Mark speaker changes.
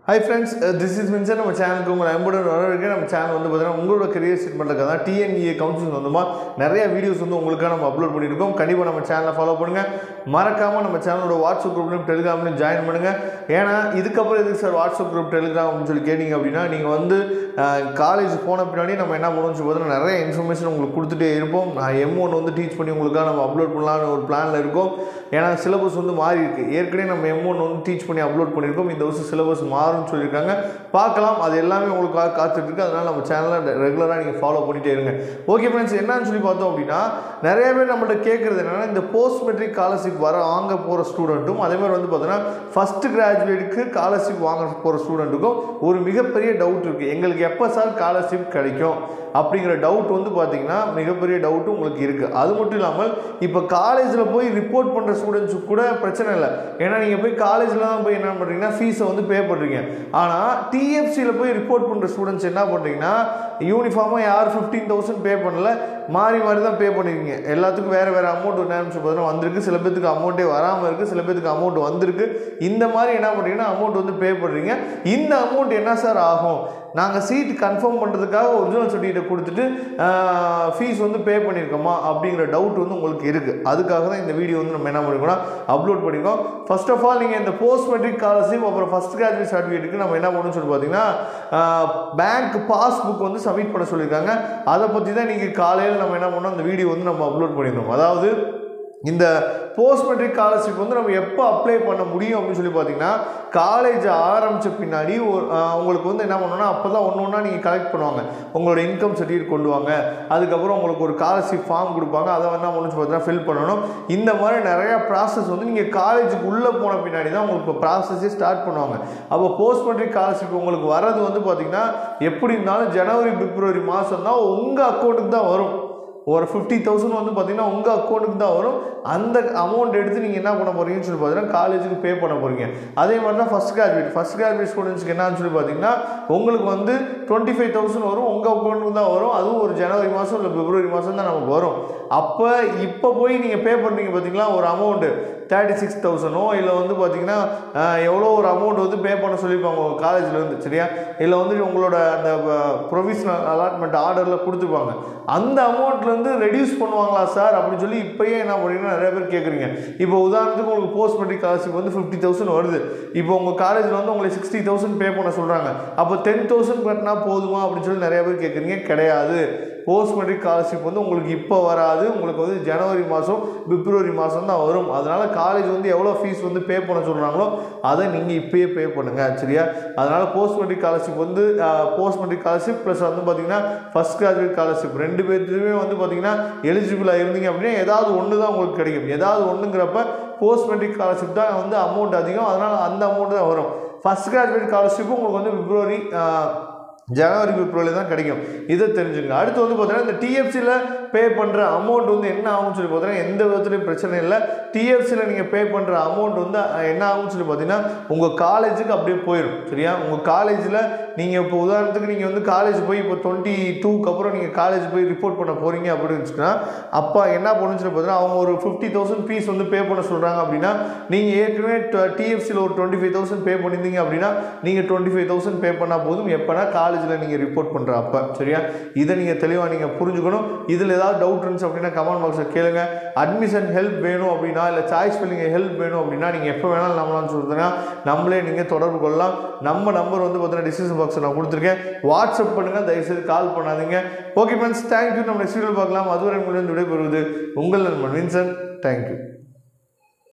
Speaker 1: high friends this is Minson நம்ம சேனலுக்கு உங்களை அன்புடன் வரவேற்க நம்ம சேனல் வந்து பார்த்தீங்கன்னா உங்களோட கரியர் செட் பண்ணுறதுக்காக தான் டிஎன்இஏ கவுன்சிலிங் வந்துமா நிறைய வீடியோஸ் வந்து உங்களுக்காக நம்ம அப்லோட் பண்ணியிருக்கோம் கண்டிப்பாக நம்ம சேனலை ஃபாலோ பண்ணுங்கள் மறக்காமல் நம்ம சேனலோட வாட்ஸ்அப் குரூப்லையும் டெலிகிராம்லையும் ஜாயின் பண்ணுங்கள் ஏன்னா இதுக்கப்புறம் எதுக்கு சார் வாட்ஸ்அப் குரூப் டெலிகிராம் அப்படின்னு சொல்லி கேட்டிங்க அப்படின்னா நீங்கள் வந்து காலேஜ் போன பின்னாடி நம்ம என்ன பண்ணுவோம்னு சொல்லி பார்த்தீங்கன்னா நிறைய இன்ஃபர்மேஷன் உங்களுக்கு கொடுத்துட்டே இருப்போம் நான் எம் ஒன் வந்து டீச் பண்ணி உங்களுக்காக நம்ம அப்லோட் பண்ணலாம்னு ஒரு பிளானில் இருக்கோம் ஏன்னா சிலபஸ் வந்து மாறி இருக்கு ஏற்கனவே நம்ம எம் ஒன் வந்து டீச் பண்ணி அப்லோட் பண்ணியிருக்கோம் இந்த வருஷம் சிலபஸ் மாறும்னு சொல்லியிருக்காங்க பார்க்கலாம் அது எல்லாமே உங்களுக்காக காத்துட்டு இருக்கு அதனால் நம்ம சேனலை ரெகுலராக நீங்கள் ஃபாலோ பண்ணிட்டே இருங்க ஓகே ஃப்ரெண்ட்ஸ் என்னன்னு சொல்லி பார்த்தோம் அப்படின்னா நிறைய பேர் நம்மள்ட்ட கேட்குறது என்னன்னா இந்த போஸ்ட் மெட்ரிக் ஸ்காலர்ஷிப் வர வாங்க போகிற ஸ்டூடெண்ட்டும் அதே மாதிரி வந்து பார்த்தீங்கன்னா ஃபஸ்ட்டு கிராஜுவேட்டுக்கு ஸ்காலர்ஷிப் வாங்க போகிற ஸ்டூடெண்ட்டுக்கும் ஒரு மிகப்பெரிய டவுட் இருக்குது எங்களுக்கு எப்போ சார் ஸ்காலர்ஷிப் கிடைக்கும் அப்படிங்கிற டவுட் வந்து பார்த்தீங்கன்னா மிகப்பெரிய டவுட்டும் உங்களுக்கு இருக்குது அது மட்டும் இல்லாமல் இப்போ காலேஜில் போய் ரிப்போர்ட் பண்ணுற ஸ்டூடெண்ட்ஸுக்கு கூட பிரச்சனை இல்லை ஏன்னா நீங்கள் போய் காலேஜில் தான் போய் என்ன பண்ணுறீங்கன்னா ஃபீஸை வந்து பே பண்ணுறீங்க ஆனால் டிஎஃப்சியில் போய் ரிப்போர்ட் பண்ணுற ஸ்டூடெண்ட்ஸ் என்ன பண்ணுறீங்கன்னா யூனிஃபார்மாக யார் ஃபிஃப்டீன் தௌசண்ட் பே பண்ணல மாறி மாறி தான் பே பண்ணிருக்கீங்க எல்லாத்துக்கும் வேறு வேறு அமௌண்ட் என்னன்னு சொல்லி பார்த்தீங்கன்னா வந்திருக்கு சில பேத்துக்கு அமௌண்ட்டே வராமல் இருக்குது சில பேத்துக்கு அமௌண்ட் வந்திருக்கு இந்த மாதிரி என்ன பண்ணுறீங்கன்னா அமௌண்ட் வந்து பே பண்ணுறீங்க இந்த அமௌண்ட் என்ன சார் ஆகும் நாங்கள் சீட் கன்ஃபார்ம் பண்ணுறதுக்காக ஒரிஜினல் சர்டிஃபிகேட் கொடுத்துட்டு ஃபீஸ் வந்து பே பண்ணியிருக்கோமா அப்படிங்கிற டவுட் வந்து உங்களுக்கு இருக்குது அதுக்காக தான் இந்த வீடியோ வந்து நம்ம என்ன பண்ணிருக்கோம்னா அப்லோட் பண்ணியிருக்கோம் ஃபர்ஸ்ட் ஆஃப் ஆல் நீங்கள் இந்த போஸ்ட் மெட்ரிக் ஸ்காலர்ஷிப் அப்புறம் ஃபஸ்ட் கிராஜுவேட் சர்டிஃபிகேட்டுக்கு நம்ம என்ன பண்ணணும்னு சொல்லி பார்த்தீங்கன்னா பேங்க் பாஸ்புக் வந்து சப்மிட் பண்ண சொல்லியிருக்காங்க அதை பற்றி தான் நீங்கள் காலையில் நம்ம என்ன பண்ணோம் அந்த வீடியோ வந்து நம்ம அப்லோட் பண்ணியிருந்தோம் அதாவது இந்த போஸ்ட் மெட்ரிக் ஸ்காலர்ஷிப் வந்து நம்ம எப்போ அப்ளை பண்ண முடியும் அப்படின்னு சொல்லி பார்த்தீங்கன்னா காலேஜ் ஆரம்பித்த பின்னாடி ஒரு ஆஹ், உங்களுக்கு வந்து என்ன பண்ணணும்னா அப்போ தான் ஒன்று ஒன்றா நீங்கள் கலெக்ட் பண்ணுவாங்க உங்களோட இன்கம் சர்டிஃபிகேட் கொண்டு வாங்க அதுக்கப்புறம் உங்களுக்கு ஒரு ஸ்காலர்ஷிப் ஃபார்ம் கொடுப்பாங்க அதை வந்து என்ன பண்ணணும் பார்த்தீங்கன்னா ஃபில் பண்ணணும் இந்த மாதிரி நிறையா ப்ராசஸ் வந்து நீங்கள் காலேஜுக்கு உள்ளே போன பின்னாடி தான் உங்களுக்கு ப்ராசஸே ஸ்டார்ட் பண்ணுவாங்க அப்போ போஸ்ட் மெட்ரிக் ஸ்காலர்ஷிப் உங்களுக்கு வரது வந்து பார்த்தீங்கன்னா எப்படி இருந்தாலும் ஜனவரி பிப்ரவரி மாதம் தான் உங்கள் அக்கௌண்ட்டுக்கு தான் வரும் ஒரு ஃபிஃப்டி தௌசண்ட் வந்து பார்த்தீங்கன்னா உங்கள் அக்கௌண்ட்டுக்கு தான் வரும் அந்த அமௌண்ட் எடுத்து நீங்கள் என்ன பண்ண போகிறீங்கன்னு சொல்லி பார்த்தீங்கன்னா காலேஜுக்கு பே பண்ண போகிறீங்க அதே மாதிரி தான் ஃபஸ்ட் கிராஜுவேட் ஃபஸ்ட் கிராஜுவேட் ஸ்டூடெண்ட்ஸ்க்கு என்னன்னு சொல்லி பார்த்தீங்கன்னா உங்களுக்கு வந்து டுவெண்ட்டி ஃபைவ் தௌசண்ட் வரும் உங்கள் அக்கௌண்ட்டுக்கு தான் வரும் அதுவும் ஒரு ஜனவரி மாதம் இல்லை பிப்ரவரி மாதம் தான் நமக்கு வரும் அப்போ இப்போ போய் நீங்கள் பே பண்ணுறீங்க பார்த்தீங்களா ஒரு அமௌண்ட்டு தேர்ட்டி சிக்ஸ் தௌசண்டோ இல்லை வந்து பார்த்தீங்கன்னா ஆஹ், எவ்வளோ ஒரு அமௌண்ட் வந்து பே பண்ண சொல்லியிருப்பாங்க உங்கள் காலேஜ்லேருந்து சரியா இல்லை வந்து உங்களோட அந்த ப்ரொவிஷனல் அலாட்மெண்ட் ஆர்டரில் கொடுத்துருப்பாங்க அந்த அமௌண்ட்லேருந்து ரெடியூஸ் பண்ணுவாங்களா சார் அப்படின்னு சொல்லி இப்போயே என்ன பண்ணுறீங்கன்னா நிறைய பேர் கேட்குறீங்க இப்போ உதாரணத்துக்கு உங்களுக்கு போஸ்ட் மெட்ரிக் ஸ்காலர்ஷிப் வந்து ஃபிஃப்டி தௌசண்ட் வருது இப்போ உங்கள் காலேஜில் வந்து உங்களுக்கு சிக்ஸ்டி தௌசண்ட் பே பண்ண சொல்கிறாங்க அப்போ டென் தௌசண்ட் கட்டினா போதுமா அப்படின்னு சொல்லி நிறைய பேர் கேட்குறீங்க கிடையாது போஸ்ட் மெட்ரிக் ஸ்காலர்ஷிப் வந்து உங்களுக்கு இப்போ வராது உங்களுக்கு வந்து ஜனவரி மாதம் பிப்ரவரி மாதம் தான் வரும் அதனால் காலேஜ் வந்து எவ்வளோ ஃபீஸ் வந்து பே பண்ண சொல்கிறாங்களோ அதை நீங்கள் இப்போயே பே பண்ணுங்கள் சரியா அதனால் போஸ்ட் மெட்ரிக் ஸ்காலர்ஷிப் வந்து போஸ்ட் மெட்ரிக் ஸ்காலர்ஷிப் ப்ளஸ் வந்து பார்த்தீங்கன்னா ஃபஸ்ட் கிராஜுவேட் ஸ்காலர்ஷிப் ரெண்டு பேர்த்துலையுமே வந்து பார்த்தீங்கன்னா எலிஜிபிளாக இருந்தீங்க அப்படின்னா ஏதாவது ஒன்று தான் உங்களுக்கு கிடைக்கும் ஏதாவது ஒன்றுங்கிறப்ப போஸ்ட் மெட்ரிக் ஸ்காலர்ஷிப் தான் வந்து அமௌண்ட் அதிகம் அதனால் அந்த அமௌண்ட் தான் வரும் ஃபஸ்ட் கிராஜுவேட் ஸ்காலர்ஷிப்பும் உங்களுக்கு வந்து பிப்ரவரி ஜனவரி பிப்ரவரி தான் கிடைக்கும் இதை தெரிஞ்சுங்க அடுத்து வந்து பார்த்தீங்கன்னா இந்த டிஎஃப்சியில் பே பண்ணுற அமௌண்ட் வந்து என்ன ஆகும்னு சொல்லி பார்த்தீங்கன்னா எந்த விதத்துலையும் பிரச்சனை இல்லை டிஎஃப்சியில் நீங்கள் பே பண்ணுற அமௌண்ட் வந்து அஹ், என்ன ஆகும்னு சொல்லி பார்த்தீங்கன்னா உங்கள் காலேஜுக்கு அப்படியே போயிடும் சரியா உங்கள் காலேஜில் நீங்கள் இப்போ உதாரணத்துக்கு நீங்கள் வந்து காலேஜ் போய் இப்போ டுவெண்ட்டி டூக்கு அப்புறம் நீங்கள் காலேஜ் போய் ரிப்போர்ட் பண்ண போகிறீங்க அப்படின்னு வச்சுக்கோன்னா அப்போ என்ன பண்ணுன்னு சொல்லி பார்த்தீங்கன்னா அவங்க ஒரு ஃபிஃப்டி தௌசண்ட் ஃபீஸ் வந்து பே பண்ண சொல்கிறாங்க அப்படின்னா நீங்கள் ஏற்கனவே டிஎஃப்சியில் ஒரு டுவெண்ட்டி ஃபைவ் தௌசண்ட் பே பண்ணியிருந்தீங்க அப்படின்னா நீங்கள் டுவெண்ட்டி ஃபைவ் தௌசண்ட் பே பண்ணால் போதும் எப்போனா காலேஜில் நீங்கள் ரிப்போர்ட் பண்ணுற அப்போ சரியா இதை நீங்கள் தெளிவாக நீங்கள் புரிஞ்சுக்கணும் இதில் ஏதாவது டவுட் இருந்துச்சு அப்படின்னா கமெண்ட் பாக்ஸில் கேளுங்க அட்மிஷன் ஹெல்ப் வேணும் அப்படின்னா இல்லை சாய்ஸ் ஃபில்லிங் ஹெல்ப் வேணும் அப்படின்னா நீங்கள் எப்போ வேணாலும் நம்மளான்னு சொல்லுதுன்னா நம்மளே நீங்கள் தொடர்பு கொள்ளலாம் நம்ம நம்பர் வந்து பார்த்தீங்கன்னா டிஸ்கிரிப்ஷன் பாக்ஸில் நான் கொடுத்துருக்கேன் வாட்ஸ்அப் பண்ணுங்கள் தயவுசெய்து கால் பண்ணாதீங்க ஓகே ஃப்ரெண்ட்ஸ் தேங்க்யூ நம்ம நெக்ஸ்ட் வீடியோ பார்க்கலாம் அதுவரை முடிந்து விடைபெறுவது உங்கள் நண்பன் வின்சன் தேங்க்யூ